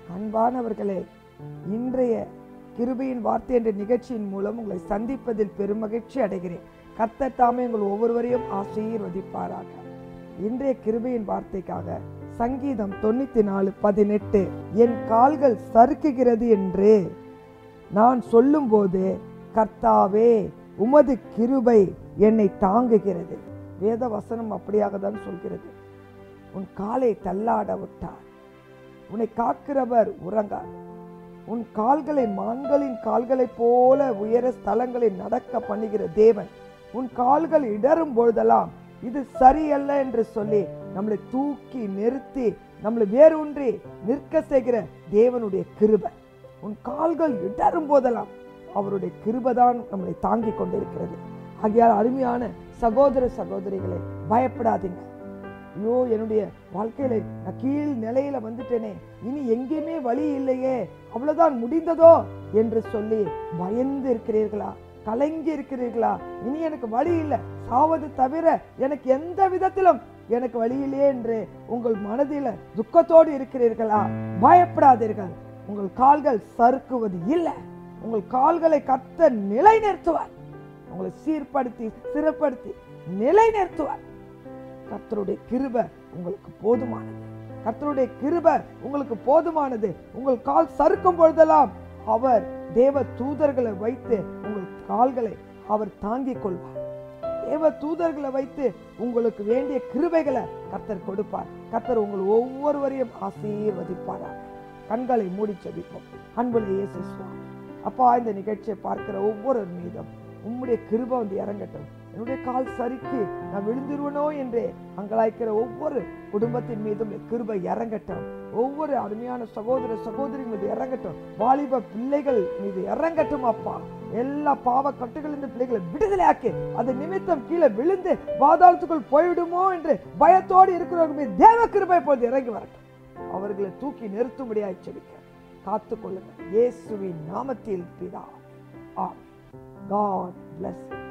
அன்பானவர்களே இன்றைய கிருபையின் வார்த்தை என்ற நிகழ்ச்சியின் மூலம் உங்களை சந்திப்பதில் பெருமகிழ்ச்சி அடைகிறேன் கர்த்தர் தாமே உங்கள் ஒவ்வொருவரையும் ஆசீர்வதிப்பாராக இன்றைய கிருபையின் வார்த்தைக்காக சங்கீதம் தொண்ணூத்தி நாலு பதினெட்டு என் கால்கள் சறுக்குகிறது என்று நான் சொல்லும்போது கர்த்தாவே உமது கிருபை என்னை தாங்குகிறது வேத வசனம் அப்படியாக தான் சொல்கிறது உன் காலை தள்ளாட விட்டார் உன்னை காக்கிறவர் உறங்கார் உன் கால்களை மான்களின் கால்களைப் போல உயர ஸ்தலங்களில் நடக்க பண்ணுகிற தேவன் உன் கால்கள் இடரும் பொழுதெல்லாம் இது சரியல்ல என்று சொல்லி நம்மளை தூக்கி நிறுத்தி நம்மளை வேரூன்றி நிற்க செய்கிற தேவனுடைய கிருபை உன் கால்கள் இடரும் போதெல்லாம் அவருடைய கிருபைதான் நம்மளை தாங்கி கொண்டிருக்கிறது ஆகையால் அருமையான சகோதர சகோதரிகளே பயப்படாதீங்க ஐயோ என்னுடைய வாழ்க்கையில நான் கீழ் நிலையில வந்துட்டேனே இனி எங்கேயுமே வழி இல்லையே அவ்வளவுதான் முடிந்ததோ என்று சொல்லி பயந்து இருக்கிறீர்களா கலங்கி இருக்கிறீர்களா இனி எனக்கு வழி இல்லை சாவது தவிர எனக்கு எந்த விதத்திலும் எனக்கு வழி இல்லையே என்று உங்கள் மனதில துக்கத்தோடு இருக்கிறீர்களா பயப்படாதீர்கள் உங்கள் கால்கள் சறுக்குவது இல்லை உங்கள் கால்களை கத்த நிலைநிறுத்துவார் உங்களை சீர்படுத்தி சிறப்படுத்தி நிலைநிறுத்துவார் கர்த்தருடைய கிருபை உங்களுக்கு போதுமானது கர்த்தருடைய கிருபை உங்களுக்கு போதுமானது உங்கள் கால் சறுக்கும் பொழுதெல்லாம் அவர் தேவ தூதர்களை வைத்து உங்கள் கால்களை அவர் தாங்கிக் கொள்வார் தேவ தூதர்களை வைத்து உங்களுக்கு வேண்டிய கிருபைகளை கர்த்தர் கொடுப்பார் கர்த்தர் உங்கள் ஒவ்வொருவரையும் ஆசீர்வதிப்பாராக கண்களை மூடி செபிப்போம் அன்புள்ள இயேசு சுவாமி அப்பா இந்த நிகழ்ச்சியை பார்க்கிற ஒவ்வொரு மீதும் உம்முடைய கிருபை வந்து இறங்கட்டும் என்னுடைய கால் சரிக்கு நான் விழுந்துருவனோ என்று அங்கலாய்க்கிற ஒவ்வொரு குடும்பத்தின் மீதும் உம்முடைய கிருபை இறங்கட்டும் ஒவ்வொரு அருமையான சகோதர சகோதரி மீது இறங்கட்டும் வாலிப பிள்ளைகள் மீது இறங்கட்டும் அப்பா எல்லா பாவ கட்டுகளிலிருந்து பிள்ளைகளை விடுதலையாக்கி அது நிமித்தம் கீழே விழுந்து பாதாளத்துக்குள் போய்விடுமோ என்று பயத்தோடு இருக்கிறவங்க மீது தேவ கிருபை போது இறங்கி வரட்டும் அவர்களை தூக்கி நிறுத்தும்படியாய் செபிக்க காத்துக் கொள்ளுங்கள் இயேசுவின் நாமத்தில் பிதா ஆமென் God bless you.